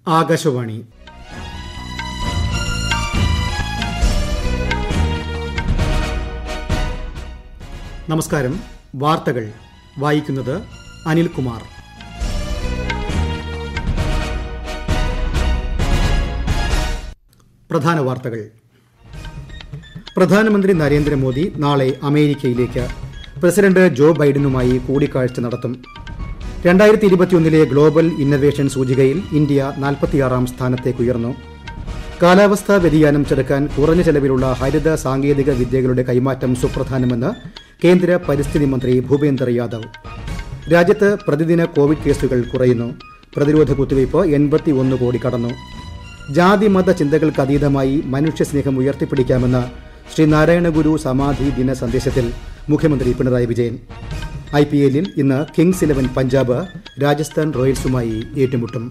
ആകാശവാണി നമസ്കാരം വാർത്തകൾ വായിക്കുന്നത് അനിൽകുമാർ പ്രധാന വാർത്തകൾ പ്രധാനമന്ത്രി നരേന്ദ്രമോദി നാളെ അമേരിക്കയിലേക്ക് പ്രസിഡന്റ് ജോ ബൈഡനുമായി കൂടിക്കാഴ്ച നടത്തും രണ്ടായിരത്തി ഇരുപത്തിയൊന്നിലെ ഗ്ലോബൽ ഇന്നവേഷൻ സൂചികയിൽ ഇന്ത്യ നാൽപ്പത്തിയാറാം സ്ഥാനത്തേക്ക് ഉയർന്നു കാലാവസ്ഥാ വ്യതിയാനം ചെറുക്കാൻ കുറഞ്ഞ ചെലവിലുള്ള ഹരിത സാങ്കേതിക വിദ്യകളുടെ കൈമാറ്റം സുപ്രധാനമെന്ന് കേന്ദ്ര പരിസ്ഥിതി മന്ത്രി ഭൂപേന്ദർ യാദവ് രാജ്യത്ത് പ്രതിദിന കോവിഡ് കേസുകൾ കുറയുന്നു പ്രതിരോധ കുത്തിവയ്പ് എൺപത്തി ഒന്ന് കോടി കടന്നു ജാതി മത ചിന്തകൾക്കതീതമായി മനുഷ്യസ്നേഹം ഉയർത്തിപ്പിടിക്കാമെന്ന് ശ്രീ നാരായണ ഗുരു സമാധി ദിന സന്ദേശത്തിൽ മുഖ്യമന്ത്രി പിണറായി വിജയൻ ഐ പി എല്ലിൽ ഇന്ന് കിങ്സ് ഇലവൻ പഞ്ചാബ് രാജസ്ഥാൻ റോയൽസുമായി ഏറ്റുമുട്ടും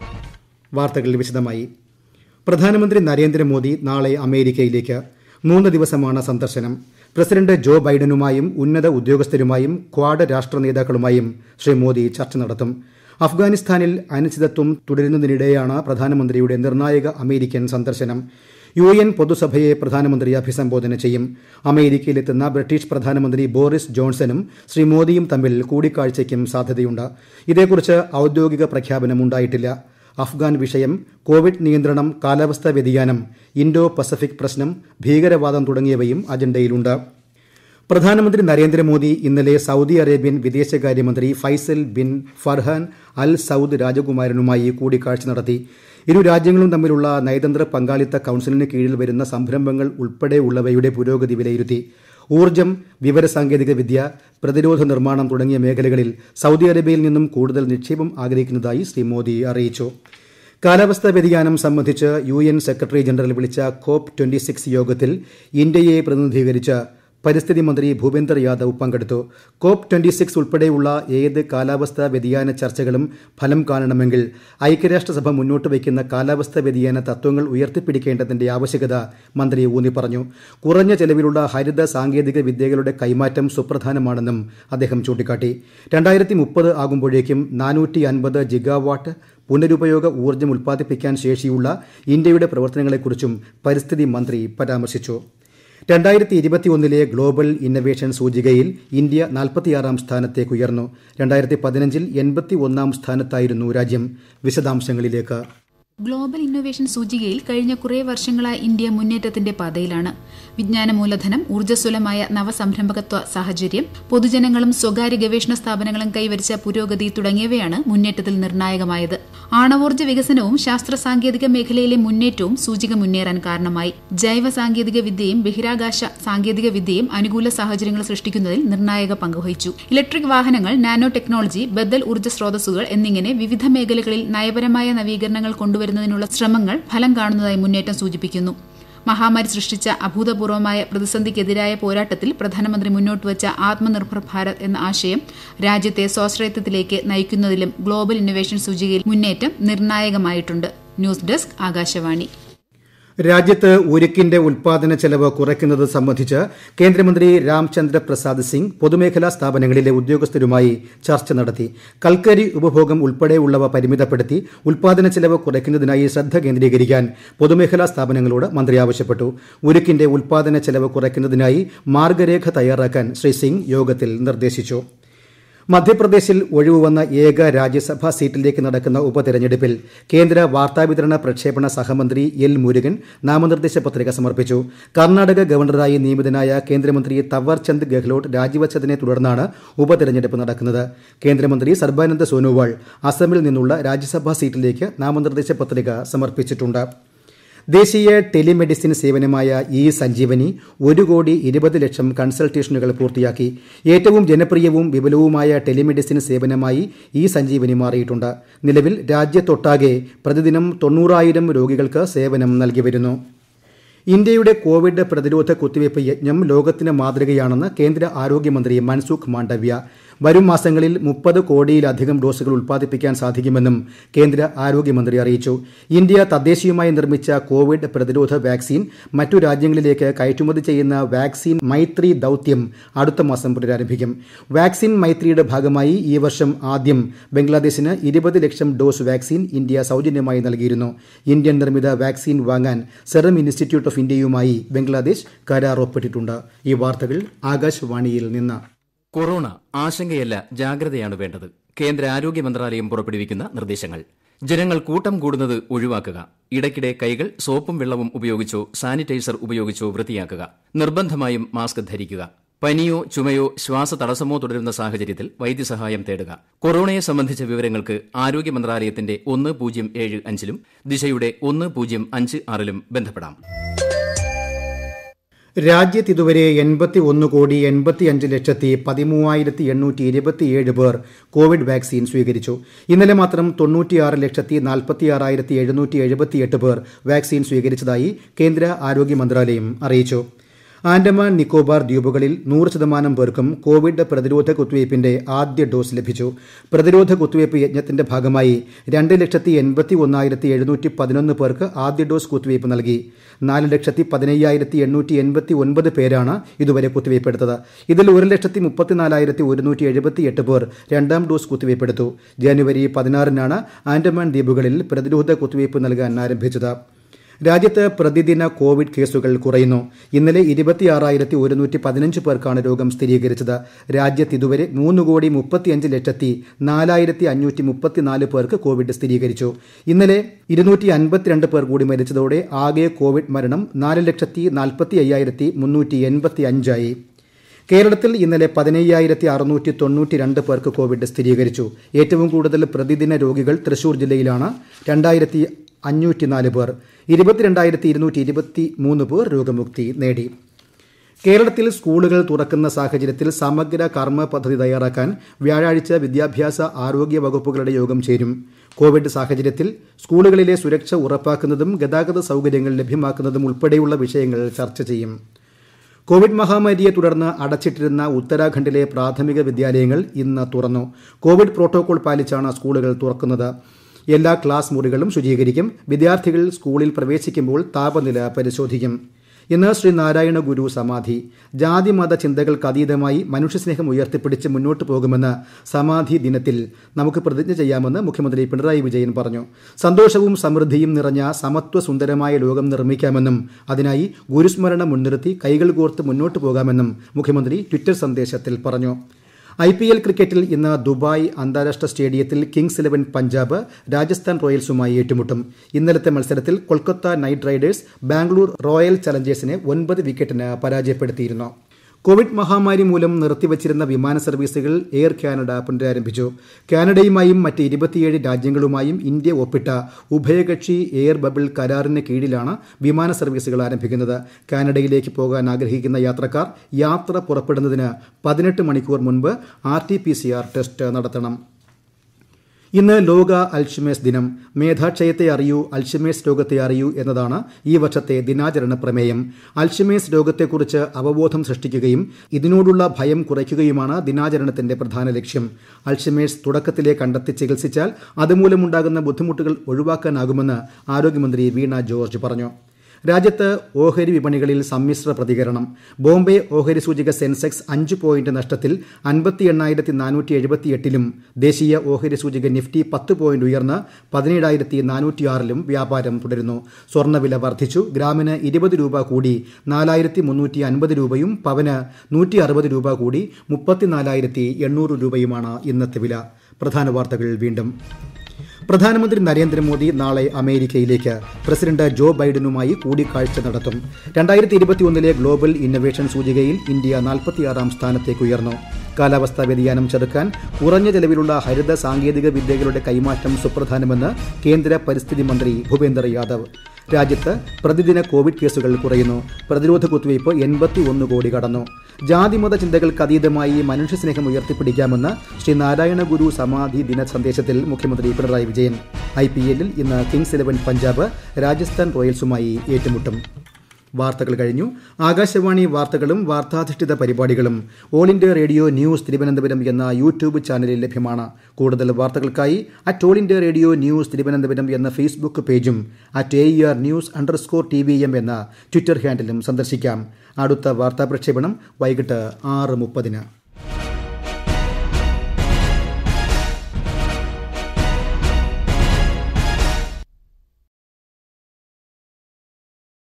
വാർത്തകൾ വിശദമായി പ്രധാനമന്ത്രി നരേന്ദ്രമോദി നാളെ അമേരിക്കയിലേക്ക് മൂന്ന് ദിവസമാണ് സന്ദർശനം പ്രസിഡന്റ് ജോ ബൈഡനുമായും ഉന്നത ഉദ്യോഗസ്ഥരുമായും ക്വാഡ് രാഷ്ട്ര നേതാക്കളുമായും ശ്രീ മോദി ചർച്ച നടത്തും അഫ്ഗാനിസ്ഥാനിൽ അനിശ്ചിതത്വം തുടരുന്നതിനിടെയാണ് പ്രധാനമന്ത്രിയുടെ നിർണായക അമേരിക്കൻ സന്ദർശനം യു എൻ പൊതുസഭയെ പ്രധാനമന്ത്രി അഭിസംബോധന ചെയ്യും അമേരിക്കയിലെത്തുന്ന ബ്രിട്ടീഷ് പ്രധാനമന്ത്രി ബോറിസ് ജോൺസണും ശ്രീ മോദിയും തമ്മിൽ കൂടിക്കാഴ്ചയ്ക്കും സാധ്യതയുണ്ട് ഇതേക്കുറിച്ച് ഔദ്യോഗിക പ്രഖ്യാപനമുണ്ടായിട്ടില്ല അഫ്ഗാൻ വിഷയം കോവിഡ് നിയന്ത്രണം കാലാവസ്ഥാ വ്യതിയാനം ഇൻഡോ പസഫിക് പ്രശ്നം ഭീകരവാദം തുടങ്ങിയവയും അജണ്ടയിലുണ്ട് പ്രധാനമന്ത്രി നരേന്ദ്രമോദി ഇന്നലെ സൌദി അറേബ്യൻ വിദേശകാര്യമന്ത്രി Faisal bin Farhan al Saud രാജകുമാരനുമായി കൂടിക്കാഴ്ച നടത്തി ഇരു രാജ്യങ്ങളും തമ്മിലുള്ള നയതന്ത്ര പങ്കാളിത്ത കൌൺസിലിന് കീഴിൽ വരുന്ന സംരംഭങ്ങൾ ഉൾപ്പെടെയുള്ളവയുടെ പുരോഗതി വിലയിരുത്തി ഊർജ്ജം വിവരസാങ്കേതിക വിദ്യ പ്രതിരോധ നിർമ്മാണം തുടങ്ങിയ മേഖലകളിൽ സൌദി അറേബ്യയിൽ നിന്നും കൂടുതൽ നിക്ഷേപം ആഗ്രഹിക്കുന്നതായി ശ്രീ മോദി അറിയിച്ചു കാലാവസ്ഥാ വ്യതിയാനം സംബന്ധിച്ച് യു എൻ സെക്രട്ടറി ജനറൽ വിളിച്ച കോപ്പ് ട്വന്റി സിക്സ് യോഗത്തിൽ ഇന്ത്യയെ പ്രതിനിധീകരിച്ച് പരിസ്ഥിതി മന്ത്രി ഭൂപേന്ദർ യാദവ് പങ്കെടുത്തു കോപ്പ് ട്വന്റി സിക്സ് ഉൾപ്പെടെയുള്ള ഏത് കാലാവസ്ഥാ വ്യതിയാന ചർച്ചകളും ഫലം കാണണമെങ്കിൽ ഐക്യരാഷ്ട്രസഭ മുന്നോട്ട് വയ്ക്കുന്ന കാലാവസ്ഥാ വ്യതിയാന തത്വങ്ങൾ ഉയർത്തിപ്പിടിക്കേണ്ടതിന്റെ ആവശ്യകത മന്ത്രി ഊന്നി പറഞ്ഞു കുറഞ്ഞ ചെലവിലുള്ള ഹരിത സാങ്കേതിക വിദ്യകളുടെ കൈമാറ്റം സുപ്രധാനമാണെന്നും അദ്ദേഹം ചൂണ്ടിക്കാട്ടി രണ്ടായിരത്തി മുപ്പത് ആകുമ്പോഴേക്കും നാനൂറ്റി അൻപത് ജിഗാവാട്ട് പുനരുപയോഗ ഊർജ്ജം ഉൽപ്പാദിപ്പിക്കാൻ ശേഷിയുള്ള ഇന്ത്യയുടെ പ്രവർത്തനങ്ങളെക്കുറിച്ചും പരിസ്ഥിതി മന്ത്രി പരാമർശിച്ചു രണ്ടായിരത്തി ഇരുപത്തിയൊന്നിലെ ഗ്ലോബൽ ഇന്നവേഷൻ സൂചികയിൽ ഇന്ത്യ നാൽപ്പത്തിയാറാം സ്ഥാനത്തേക്ക് ഉയർന്നു രണ്ടായിരത്തി പതിനഞ്ചിൽ എൺപത്തി ഒന്നാം സ്ഥാനത്തായിരുന്നു രാജ്യം വിശദാംശങ്ങളിലേക്ക് ഗ്ലോബൽ ഇന്നൊവേഷൻ സൂചികയിൽ കഴിഞ്ഞ കുറേ വർഷങ്ങളായി ഇന്ത്യ മുന്നേറ്റത്തിന്റെ പാതയിലാണ് വിജ്ഞാന മൂലധനം ഊർജ്ജസ്വലമായ നവസംരംഭകത്വ സാഹചര്യം പൊതുജനങ്ങളും സ്വകാര്യ ഗവേഷണ സ്ഥാപനങ്ങളും കൈവരിച്ച പുരോഗതി തുടങ്ങിയവയാണ് മുന്നേറ്റത്തിൽ നിർണായകമായത് ആണവോർജ്ജ വികസനവും ശാസ്ത്ര സാങ്കേതിക മേഖലയിലെ മുന്നേറ്റവും സൂചിക മുന്നേറാൻ കാരണമായി ജൈവ സാങ്കേതിക വിദ്യയും ബഹിരാകാശ സാങ്കേതിക വിദ്യയും അനുകൂല സാഹചര്യങ്ങൾ സൃഷ്ടിക്കുന്നതിൽ നിർണായക പങ്കുവഹിച്ചു ഇലക്ട്രിക് വാഹനങ്ങൾ നാനോ ടെക്നോളജി ബദൽ ഊർജ്ജ സ്രോതസ്സുകൾ എന്നിങ്ങനെ വിവിധ മേഖലകളിൽ നയപരമായ നവീകരണങ്ങൾ കൊണ്ടുവരുന്നു വരുന്നതിനുള്ള ശ്രമങ്ങൾ ഫലം കാണുന്നതായി മുന്നേറ്റം സൂചിപ്പിക്കുന്നു മഹാമാരി സൃഷ്ടിച്ച അഭൂതപൂർവമായ പ്രതിസന്ധിക്കെതിരായ പോരാട്ടത്തിൽ പ്രധാനമന്ത്രി മുന്നോട്ടുവച്ച ആത്മനിർഭർ ഭാരത് എന്ന ആശയം രാജ്യത്തെ സ്വാശ്രയത്വത്തിലേക്ക് നയിക്കുന്നതിലും ഗ്ലോബൽ ഇന്നൊവേഷൻ സൂചികയിൽ മുന്നേറ്റം നിർണായകമായിട്ടുണ്ട് ന്യൂസ് ഡെസ്ക് ആകാശവാണി രാജ്യത്ത് ഉരുക്കിന്റെ ഉൽപാദന ചെലവ് കുറയ്ക്കുന്നത് സംബന്ധിച്ച് കേന്ദ്രമന്ത്രി രാംചന്ദ്ര പ്രസാദ് സിംഗ് പൊതുമേഖലാ സ്ഥാപനങ്ങളിലെ ഉദ്യോഗസ്ഥരുമായി ചർച്ച നടത്തി കൽക്കരി ഉപഭോഗം ഉൾപ്പെടെയുള്ളവ പരിമിതപ്പെടുത്തി ഉൽപാദന ചെലവ് കുറയ്ക്കുന്നതിനായി ശ്രദ്ധ കേന്ദ്രീകരിക്കാൻ പൊതുമേഖലാ സ്ഥാപനങ്ങളോട് മന്ത്രി ആവശ്യപ്പെട്ടു ഉരുക്കിന്റെ ഉൽപാദന ചെലവ് കുറയ്ക്കുന്നതിനായി മാർഗരേഖ തയ്യാറാക്കാൻ ശ്രീ സിംഗ് യോഗത്തിൽ നിർദ്ദേശിച്ചു മധ്യപ്രദേശിൽ ഒഴിവുവന്ന ഏക രാജ്യസഭാ സീറ്റിലേക്ക് നടക്കുന്ന ഉപതെരഞ്ഞെടുപ്പിൽ കേന്ദ്ര വാർത്താവിതരണ പ്രക്ഷേപണ സഹമന്ത്രി എൽ മുരുകൻ നാമനിർദ്ദേശ പത്രിക സമർപ്പിച്ചു കർണാടക ഗവർണറായി നിയമിതനായ കേന്ദ്രമന്ത്രി തവർചന്ദ് ഗെഹ്ലോട്ട് രാജിവച്ചതിനെ തുടർന്നാണ് ഉപതെരഞ്ഞെടുപ്പ് നടക്കുന്നത് കേന്ദ്രമന്ത്രി സർബാനന്ദ സോനോവാൾ അസമിൽ നിന്നുള്ള രാജ്യസഭാ സീറ്റിലേക്ക് നാമനിർദ്ദേശ പത്രിക സമർപ്പിച്ചിട്ടുണ്ട് ദേശീയ ടെലിമെഡിസിൻ സേവനമായ ഇ സഞ്ജീവനി ഒരു കോടി ഇരുപത് ലക്ഷം കൺസൾട്ടേഷനുകൾ പൂർത്തിയാക്കി ഏറ്റവും ജനപ്രിയവും വിപുലവുമായ ടെലിമെഡിസിൻ സേവനമായി ഇ സഞ്ജീവനി മാറിയിട്ടുണ്ട് നിലവിൽ രാജ്യത്തൊട്ടാകെ പ്രതിദിനം തൊണ്ണൂറായിരം രോഗികൾക്ക് സേവനം നൽകി വരുന്നു ഇന്ത്യയുടെ കോവിഡ് പ്രതിരോധ കുത്തിവയ്പ് യജ്ഞം ലോകത്തിന് മാതൃകയാണെന്ന് കേന്ദ്ര ആരോഗ്യമന്ത്രി മൻസുഖ് മാണ്ഡവ്യ വരും മാസങ്ങളിൽ മുപ്പത് കോടിയിലധികം ഡോസുകൾ ഉൽപ്പാദിപ്പിക്കാൻ സാധിക്കുമെന്നും കേന്ദ്ര ആരോഗ്യമന്ത്രി അറിയിച്ചു ഇന്ത്യ തദ്ദേശീയമായി നിർമ്മിച്ച കോവിഡ് പ്രതിരോധ വാക്സിൻ മറ്റു രാജ്യങ്ങളിലേക്ക് കയറ്റുമതി ചെയ്യുന്ന വാക്സിൻ മൈത്രി ദൌത്യം അടുത്ത മാസം പുനരാരംഭിക്കും വാക്സിൻ മൈത്രിയുടെ ഭാഗമായി ഈ വർഷം ആദ്യം ബംഗ്ലാദേശിന് ഇരുപത് ലക്ഷം ഡോസ് വാക്സിൻ ഇന്ത്യ സൌജന്യമായി നൽകിയിരുന്നു ഇന്ത്യൻ നിർമ്മിത വാക്സിൻ വാങ്ങാൻ സെറം ഇൻസ്റ്റിറ്റ്യൂട്ട് ഓഫ് ഇന്ത്യയുമായി ബംഗ്ലാദേശ് കരാർ ഒപ്പിട്ടിട്ടുണ്ട് ഈ വാർത്തകൾ ആകാശവാണിയിൽ നിന്ന് കൊറോണ ആശങ്കയല്ല ജാഗ്രതയാണ് വേണ്ടത് കേന്ദ്ര ആരോഗ്യ മന്ത്രാലയം പുറപ്പെടുവിക്കുന്ന നിർദ്ദേശങ്ങൾ ജനങ്ങൾ കൂട്ടം കൂടുന്നത് ഒഴിവാക്കുക ഇടയ്ക്കിടെ കൈകൾ സോപ്പും വെള്ളവും ഉപയോഗിച്ചോ സാനിറ്റൈസർ ഉപയോഗിച്ചോ വൃത്തിയാക്കുക നിർബന്ധമായും മാസ്ക് ധരിക്കുക പനിയോ ചുമയോ ശ്വാസതടസ്സമോ തുടരുന്ന സാഹചര്യത്തിൽ വൈദ്യസഹായം തേടുക കൊറോണയെ സംബന്ധിച്ച വിവരങ്ങൾക്ക് ആരോഗ്യ മന്ത്രാലയത്തിന്റെ ഒന്ന് പൂജ്യം ഏഴ് അഞ്ചിലും ദിശയുടെ ഒന്ന് പൂജ്യം അഞ്ച് ആറിലും ബന്ധപ്പെടാം രാജ്യത്ത് ഇതുവരെ എൺപത്തി ഒന്ന് കോടി എൺപത്തി അഞ്ച് ലക്ഷത്തി പതിമൂവായിരത്തി എണ്ണൂറ്റി ഇരുപത്തിയേഴ് പേർ കോവിഡ് വാക്സിൻ സ്വീകരിച്ചു ഇന്നലെ മാത്രം തൊണ്ണൂറ്റിയാറ് ലക്ഷത്തി നാൽപ്പത്തിയാറായിരത്തി എഴുന്നൂറ്റി എഴുപത്തിയെട്ട് പേർ വാക്സിൻ സ്വീകരിച്ചതായി കേന്ദ്ര ആരോഗ്യ മന്ത്രാലയം അറിയിച്ചു ആൻഡമാൻ നിക്കോബാർ ദ്വീപുകളിൽ നൂറ് ശതമാനം പേർക്കും കോവിഡ് പ്രതിരോധ കുത്തിവയ്പ്പിന്റെ ആദ്യ ഡോസ് ലഭിച്ചു പ്രതിരോധ കുത്തിവയ്പ്പ് യജ്ഞത്തിന്റെ ഭാഗമായി രണ്ട് ലക്ഷത്തി എൺപത്തി ഒന്നായിരത്തി എഴുന്നൂറ്റി പതിനൊന്ന് പേർക്ക് ആദ്യ ഡോസ് കുത്തിവയ്പ്പ് നൽകി നാല് ലക്ഷത്തി പതിനയ്യായിരത്തി എണ്ണൂറ്റി എൺപത്തി ഒൻപത് പേരാണ് ഇതുവരെ കുത്തിവയ്പ്പെടുത്തത് ഇതിൽ ഒരു ലക്ഷത്തി മുപ്പത്തിനാലായിരത്തി ഒരുന്നൂറ്റി എഴുപത്തി എട്ട് പേർ രണ്ടാം ഡോസ് കുത്തിവയ്പ്പെടുത്തു ജനുവരി പതിനാറിനാണ് ആൻഡമാൻ ദ്വീപുകളിൽ പ്രതിരോധ കുത്തിവയ്പ്പ് നൽകാൻ ആരംഭിച്ചത് രാജ്യത്ത് പ്രതിദിന കോവിഡ് കേസുകൾ കുറയുന്നു ഇന്നലെ ഇരുപത്തിയാറായിരത്തി ഒരുന്നൂറ്റി പതിനഞ്ച് പേർക്കാണ് രോഗം സ്ഥിരീകരിച്ചത് രാജ്യത്ത് ഇതുവരെ മൂന്ന് കോടി മുപ്പത്തിയഞ്ച് ലക്ഷത്തി നാലായിരത്തി അഞ്ഞൂറ്റി മുപ്പത്തിനാല് പേർക്ക് കോവിഡ് സ്ഥിരീകരിച്ചു ഇന്നലെ ഇരുന്നൂറ്റി അൻപത്തിരണ്ട് പേർ കൂടി മരിച്ചതോടെ ആകെ കോവിഡ് മരണം നാല് ലക്ഷത്തി നാൽപ്പത്തി അയ്യായിരത്തി മുന്നൂറ്റി എൺപത്തി അഞ്ചായി കേരളത്തിൽ ഇന്നലെ പതിനയ്യായിരത്തി അറുന്നൂറ്റി തൊണ്ണൂറ്റി രണ്ട് പേർക്ക് കോവിഡ് സ്ഥിരീകരിച്ചു ഏറ്റവും കൂടുതൽ പ്രതിദിന രോഗികൾ തൃശൂർ ജില്ലയിലാണ് രണ്ടായിരത്തി അഞ്ഞൂറ്റിനാല് പേർ ഇരുപത്തിരണ്ടായിരത്തി ഇരുന്നൂറ്റി ഇരുപത്തി മൂന്ന് പേർ രോഗമുക്തി നേടി കേരളത്തിൽ സ്കൂളുകൾ തുറക്കുന്ന സാഹചര്യത്തിൽ സമഗ്ര കർമ്മ പദ്ധതി തയ്യാറാക്കാൻ വ്യാഴാഴ്ച വിദ്യാഭ്യാസ ആരോഗ്യ വകുപ്പുകളുടെ യോഗം ചേരും കോവിഡ് സാഹചര്യത്തിൽ സ്കൂളുകളിലെ സുരക്ഷ ഉറപ്പാക്കുന്നതും ഗതാഗത സൌകര്യങ്ങൾ ലഭ്യമാക്കുന്നതും ഉൾപ്പെടെയുള്ള വിഷയങ്ങൾ ചർച്ച ചെയ്യും കോവിഡ് മഹാമാരിയെ തുടർന്ന് അടച്ചിട്ടിരുന്ന ഉത്തരാഖണ്ഡിലെ പ്രാഥമിക വിദ്യാലയങ്ങൾ ഇന്ന് തുറന്നു കോവിഡ് പ്രോട്ടോകോൾ പാലിച്ചാണ് സ്കൂളുകൾ തുറക്കുന്നത് എല്ലാ ക്ലാസ് മുറികളും ശുചീകരിക്കും വിദ്യാർത്ഥികൾ സ്കൂളിൽ പ്രവേശിക്കുമ്പോൾ താപനില പരിശോധിക്കും ഇന്ന് ശ്രീ നാരായണ ഗുരു സമാധി ജാതി മത ചിന്തകൾക്ക് അതീതമായി മനുഷ്യസ്നേഹം ഉയർത്തിപ്പിടിച്ച് മുന്നോട്ട് പോകുമെന്ന് സമാധി ദിനത്തിൽ നമുക്ക് പ്രതിജ്ഞ ചെയ്യാമെന്ന് മുഖ്യമന്ത്രി പിണറായി വിജയൻ പറഞ്ഞു സന്തോഷവും സമൃദ്ധിയും നിറഞ്ഞ സമത്വ സുന്ദരമായ ലോകം നിർമ്മിക്കാമെന്നും അതിനായി ഗുരുസ്മരണ മുൻനിർത്തി കൈകൾ കോർത്ത് മുന്നോട്ട് പോകാമെന്നും മുഖ്യമന്ത്രി ട്വിറ്റർ സന്ദേശത്തിൽ പറഞ്ഞു ഐ പി എൽ ക്രിക്കറ്റിൽ ഇന്ന് ദുബായ് അന്താരാഷ്ട്ര സ്റ്റേഡിയത്തിൽ കിങ്സ് ഇലവൻ പഞ്ചാബ് രാജസ്ഥാൻ റോയൽസുമായി ഏറ്റുമുട്ടും ഇന്നലത്തെ മത്സരത്തിൽ Kolkata knight riders Bangalore royal ചലഞ്ചേഴ്സിനെ ഒൻപത് വിക്കറ്റിന് പരാജയപ്പെടുത്തിയിരുന്നു കോവിഡ് മഹാമാരി മൂലം നിർത്തിവച്ചിരുന്ന വിമാന സർവീസുകൾ എയർ കാനഡ പുനരാരംഭിച്ചു കാനഡയുമായും മറ്റ് ഇരുപത്തിയേഴ് രാജ്യങ്ങളുമായും ഇന്ത്യ ഒപ്പിട്ട ഉഭയകക്ഷി എയർ ബബിൾ കരാറിന് കീഴിലാണ് വിമാന സർവീസുകൾ ആരംഭിക്കുന്നത് കാനഡയിലേക്ക് പോകാൻ ആഗ്രഹിക്കുന്ന യാത്രക്കാർ യാത്ര പുറപ്പെടുന്നതിന് പതിനെട്ട് മണിക്കൂർ മുൻപ് R T P C R test നടത്തണം ഇന്ന് ലോക അൽഷിമേഴ്സ് ദിനം മേധാക്ഷയത്തെ അറിയൂ അൽഷിമേഴ്സ് രോഗത്തെ അറിയൂ എന്നതാണ് ഈ വർഷത്തെ ദിനാചരണ പ്രമേയം അൽഷിമേഴ്സ് രോഗത്തെക്കുറിച്ച് അവബോധം സൃഷ്ടിക്കുകയും ഇതിനോടുള്ള ഭയം കുറയ്ക്കുകയുമാണ് ദിനാചരണത്തിന്റെ പ്രധാന ലക്ഷ്യം അൽഷിമേഴ്സ് തുടക്കത്തിലെ കണ്ടെത്തി ചികിത്സിച്ചാൽ അതുമൂലമുണ്ടാകുന്ന ബുദ്ധിമുട്ടുകൾ ഒഴിവാക്കാനാകുമെന്ന് ആരോഗ്യമന്ത്രി വീണ ജോർജ് പറഞ്ഞു രാജ്യത്ത് ഓഹരി വിപണികളിൽ സമ്മിശ്ര പ്രതികരണം ബോംബെ ഓഹരി സൂചിക സെൻസെക്സ് അഞ്ച് പോയിന്റ് നഷ്ടത്തിൽ അൻപത്തി എണ്ണായിരത്തി നാനൂറ്റി എഴുപത്തിയെട്ടിലും ദേശീയ ഓഹരി സൂചിക നിഫ്റ്റി പത്ത് പോയിന്റ് ഉയർന്ന് പതിനേഴായിരത്തി നാനൂറ്റിയാറിലും വ്യാപാരം തുടരുന്നു സ്വർണ്ണവില വർദ്ധിച്ചു ഗ്രാമിന് ഇരുപത് രൂപ കൂടി നാലായിരത്തി മുന്നൂറ്റി അൻപത് രൂപയും പവന് നൂറ്റി അറുപത് രൂപ കൂടി മുപ്പത്തിനാലായിരത്തി എണ്ണൂറ് രൂപയുമാണ് ഇന്നത്തെ വില പ്രധാന വാർത്തകൾ വീണ്ടും പ്രധാനമന്ത്രി നരേന്ദ്രമോദി നാളെ അമേരിക്കയിലേക്ക് പ്രസിഡന്റ് ജോ ബൈഡനുമായി കൂടിക്കാഴ്ച നടത്തും രണ്ടായിരത്തി ഇരുപത്തിയൊന്നിലെ ഗ്ലോബൽ ഇന്നൊവേഷൻ സൂചികയിൽ ഇന്ത്യ നാൽപ്പത്തിയാറാം സ്ഥാനത്തേക്ക് ഉയർന്നു കാലാവസ്ഥാ വ്യതിയാനം ചെറുക്കാൻ കുറഞ്ഞ ചെലവിലുള്ള ഹരിത സാങ്കേതിക വിദ്യകളുടെ കൈമാറ്റം സുപ്രധാനമെന്ന് കേന്ദ്ര പരിസ്ഥിതി മന്ത്രി ഭൂപേന്ദർ യാദവ് രാജ്യത്ത് പ്രതിദിന കോവിഡ് കേസുകൾ കുറയുന്നു പ്രതിരോധ കുത്തിവയ്പ് എൺപത്തി ഒന്ന് കോടി കടന്നു ജാതിമത ചിന്തകൾക്ക് അതീതമായി മനുഷ്യസ്നേഹം ഉയർത്തിപ്പിടിക്കാമെന്ന് ശ്രീ നാരായണ ഗുരു സമാധി ദിന സന്ദേശത്തിൽ മുഖ്യമന്ത്രി പിണറായി വിജയൻ ഐ പി എല്ലിൽ ഇന്ന് കിങ്സ് ഇലവൻ പഞ്ചാബ് രാജസ്ഥാൻ റോയൽസുമായി ഏറ്റുമുട്ടും വാർത്തകൾ കഴിഞ്ഞു ആകാശവാണി വാർത്തകളും വാർത്താധിഷ്ഠിത പരിപാടികളും all India radio news Thiruvananthapuram എന്ന യൂട്യൂബ് ചാനലിൽ ലഭ്യമാണ് കൂടുതൽ വാർത്തകൾക്കായി at all India radio news Thiruvananthapuram എന്ന ഫേസ്ബുക്ക് പേജും at A R news underscore T V M എന്ന ട്വിറ്റർ ഹാൻഡിലും സന്ദർശിക്കാം അടുത്ത വാർത്താ പ്രക്ഷേപണം വൈകിട്ട് ആറ് മുപ്പതിന്